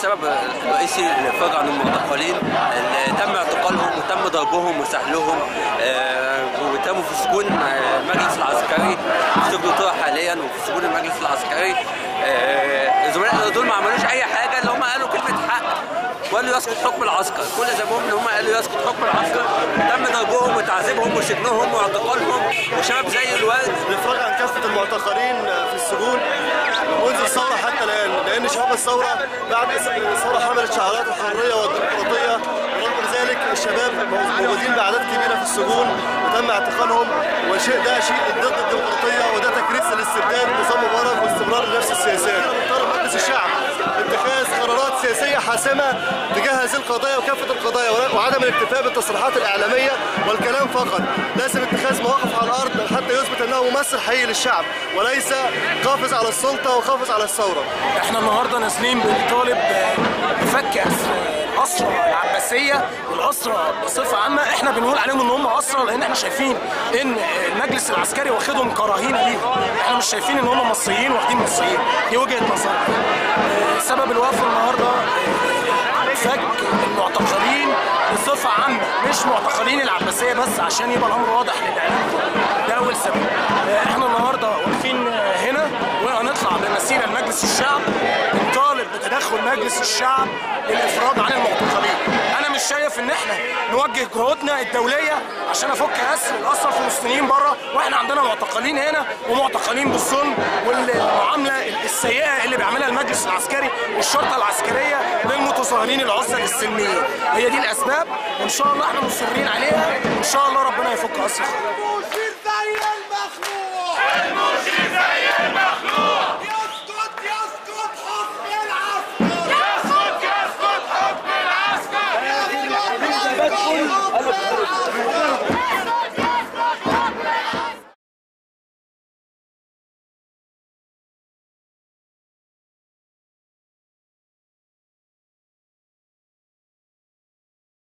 السبب الرئيسي الافراج عن المعتقلين اللي تم اعتقالهم وتم ضربهم وسحلهم آه، وتموا في سجون آه، المجلس العسكري في سجن طه حاليا وفي سجون المجلس العسكري آه، زملائنا دول ما عملوش اي حاجه اللي هم قالوا كلمه حق وقالوا يسقط حكم العسكر كل ذنبهم ان هم قالوا يسقط حكم العسكر تم ضربهم وتعذيبهم وسجنهم واعتقالهم وشباب زي الورد الافراج عن كافه المعتقلين في السجون منذ الثوره حتى الان لان شباب الثوره بعد الثوره حملت شعارات الحريه والديمقراطيه ورغم ذلك الشباب موجودين باعداد كبيره في السجون وتم اعتقالهم وشيء ده شيء ضد الديمقراطيه وده تكريس للاستبداد نظام مبارك واستمرار نفس السياسات طلب مجلس الشعب اتخاذ قرارات سياسيه حاسمه تجاه هذه القضايا وكافه القضايا وعدم الاكتفاء بالتصريحات الاعلاميه والكلام فقط لازم اتخاذ مواقف على الارض حتى يثبت انه ممثل حقيقي للشعب وليس قافز على السلطه وقافز على الثوره احنا النهارده نازلين بنطالب بفك الاسرى العباسيه والاسرى بصفه عامه احنا بنقول عليهم ان هم اسرى لان احنا شايفين ان المجلس العسكري واخدهم كراهينه ليهم احنا مش شايفين ان هم مصريين واخدين مصريين دي وجهه نظرنا آه، سبب الوقفه النهارده آه، فك المعتقلين بصفه عامه مش معتقلين العباسيه بس عشان يبقى الامر واضح للاعلام ده اول سبب آه، احنا النهارده واقفين آه، هنا وهنطلع بمسيره لمجلس الشعب نطالب بتدخل مجلس الشعب للافراج عن المعتقلين انا مش شايف ان احنا نوجه جهودنا الدوليه عشان افك اسر الاسرى الفلسطينيين بره واحنا عندنا معتقلين هنا ومعتقلين بالظلم والمعامله السيئه اللي بيعملها المجلس العسكري والشرطه العسكريه للمتظاهرين العزل السلميين هي دي الاسباب وان شاء الله احنا مصرين عليها وان شاء الله ربنا يفك اسر المشير زي المخلوق المشير زي المخلوق